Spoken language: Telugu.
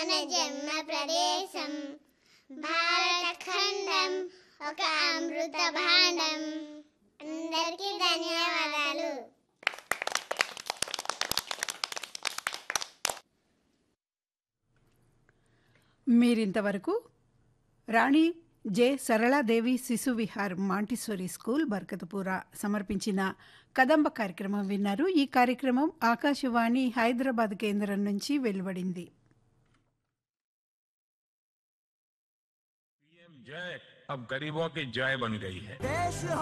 మన జన్మ ప్రదేశం భారత ఖండం ఒక అమృత భాండం అందరికీ ధన్యవాదాలు మీరింతవరకు రాణి జె సరళాదేవి శిశు విహార్ మాంటిసోరీ స్కూల్ బర్కతపూర సమర్పించిన కదంబ కార్యక్రమం విన్నారు ఈ కార్యక్రమం ఆకాశవాణి హైదరాబాద్ కేంద్రం నుంచి వెలువడింది जय अब गरीबों की जय बन गई है देश